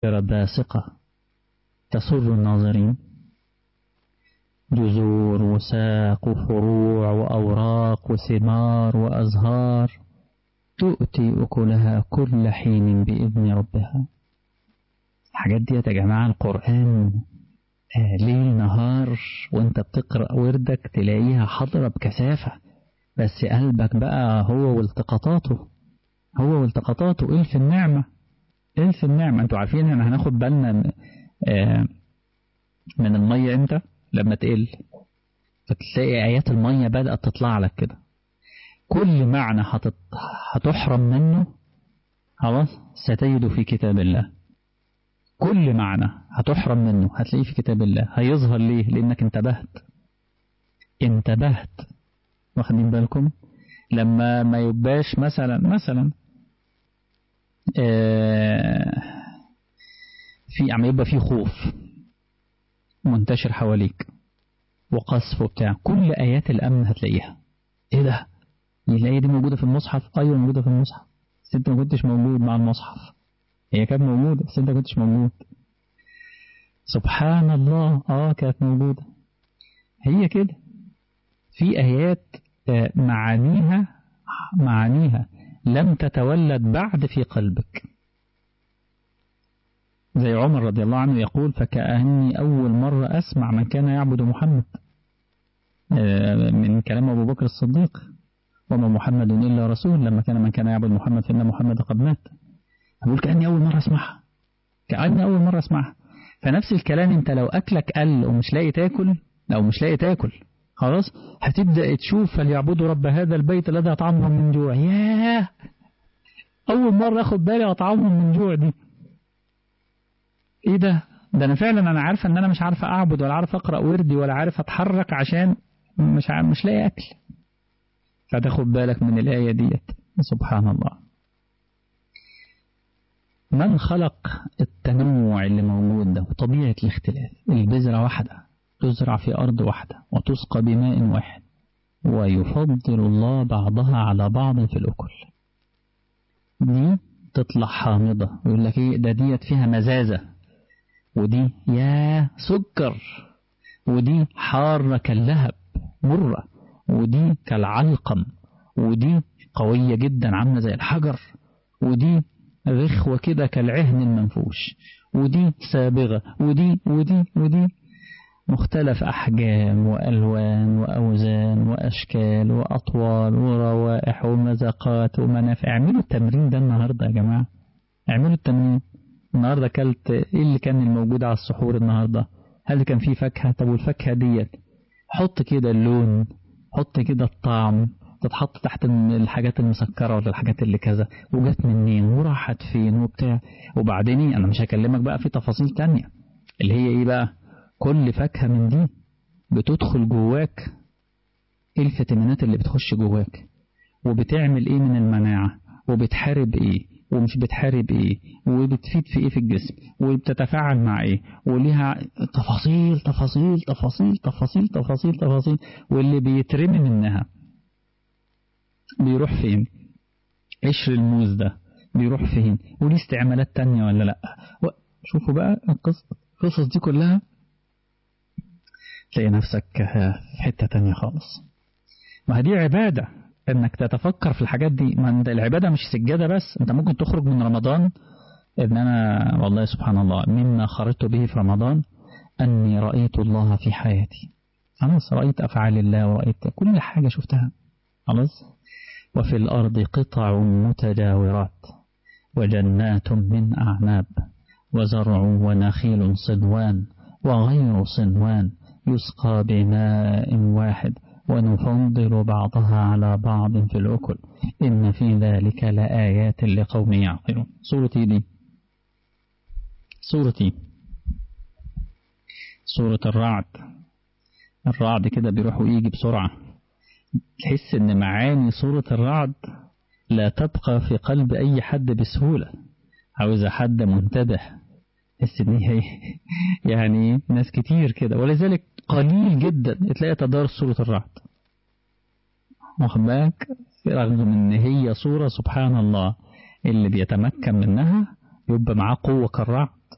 باسقة تسر الناظرين جذور وساق وفروع وأوراق وثمار وأزهار تؤتي أكلها كل حين بإذن ربها الحاجات دي يا جماعة القرآن آه ليل نهار وانت بتقرأ وردك تلاقيها حاضرة بكثافة بس قلبك بقى هو والتقاطاته هو والتقاطاته إلف النعمة إلف النعمة انتوا عارفين احنا هناخد بالنا آه من المية امتى لما تقل فتلاقي آيات المية بدأت تطلع لك كده كل معنى هتت... هتحرم منه خلاص ستجد في كتاب الله كل معنى هتحرم منه هتلاقيه في كتاب الله هيظهر ليه لأنك انتبهت انتبهت واخدين بالكم لما ما يبقاش مثلا مثلا آه في عم يبقى في خوف منتشر حواليك وقصف وبتاع كل آيات الأمن هتلاقيها إيه ده الآية دي موجودة في المصحف أيوة موجودة في المصحف بس أنت ما كنتش موجود مع المصحف هي كانت موجودة بس أنت ما كنتش موجود سبحان الله آه كانت موجودة هي كده في آيات معانيها معانيها لم تتولد بعد في قلبك زي عمر رضي الله عنه يقول فكأني أول مرة أسمع من كان يعبد محمد من كلام أبو بكر الصديق وما محمد إلا رسول لما كان من كان يعبد محمد فإن محمد قد مات أقول كأني أول مرة أسمعها كأني أول مرة أسمعها فنفس الكلام أنت لو أكلك قل ومش لاقي تاكل لو مش لاقي تاكل خلاص هتبدأ تشوف فليعبدوا رب هذا البيت الذي أطعمهم من جوع ياه أول مرة أخد بالي أطعمهم من جوع دي إيه ده ده أنا فعلا أنا عارفة أن أنا مش عارفة أعبد ولا عارفة أقرأ وردي ولا عارف أتحرك عشان مش مش لاقي أكل فتاخد بالك من الآية ديت سبحان الله من خلق التنوع اللي موجود ده وطبيعة الاختلاف البذرة واحدة تزرع في أرض واحدة وتسقى بماء واحد ويفضل الله بعضها على بعض في الأكل دي تطلع حامضة ويقول لك ايه ده ديت فيها مزازة ودي يا سكر ودي حارة كاللهب مرة ودي كالعلقم ودي قوية جدا عاملة زي الحجر ودي رخوة كده كالعهن المنفوش ودي سابغة ودي ودي ودي مختلف أحجام وألوان وأوزان وأشكال وأطوال وروائح ومذاقات ومنافع اعملوا التمرين ده النهاردة يا جماعة اعملوا التمرين النهاردة أكلت إيه اللي كان الموجود على السحور النهاردة هل كان فيه فاكهة طب والفاكهة ديت حط كده اللون حط كده الطعم تتحط تحت الحاجات المسكرة ولا الحاجات اللي كذا وجت منين وراحت فين وبتاع وبعدين أنا مش هكلمك بقى في تفاصيل تانية اللي هي إيه بقى كل فاكهة من دي بتدخل جواك ايه الفيتامينات اللي بتخش جواك وبتعمل ايه من المناعة وبتحارب ايه ومش بتحارب ايه وبتفيد في ايه في الجسم وبتتفاعل مع ايه وليها تفاصيل تفاصيل تفاصيل تفاصيل تفاصيل تفاصيل واللي بيترمي منها بيروح فين قشر الموز ده بيروح فين وليه استعمالات تانية ولا لا شوفوا بقى القصص دي كلها تلاقي نفسك في حتة تانية خالص ما دي عبادة انك تتفكر في الحاجات دي ما انت العبادة مش سجادة بس انت ممكن تخرج من رمضان ان انا والله سبحان الله مما خرجت به في رمضان اني رأيت الله في حياتي خلاص رأيت افعال الله ورأيت كل حاجة شفتها خلاص وفي الارض قطع متجاورات وجنات من اعناب وزرع ونخيل صدوان وغير صنوان يسقى بماء واحد ونفضل بعضها على بعض في الأكل إن في ذلك لآيات لقوم يعقلون سورة دي سورة سورة الرعد الرعد كده بيروح ويجي بسرعة تحس ان معاني سورة الرعد لا تبقى في قلب أي حد بسهولة عاوز حد منتبه تحس ان هي يعني ناس كتير كده ولذلك قليل جدا تلاقي تدارس سورة الرعد واخد بالك رغم ان هي صورة سبحان الله اللي بيتمكن منها يبقى معاه قوة كالرعد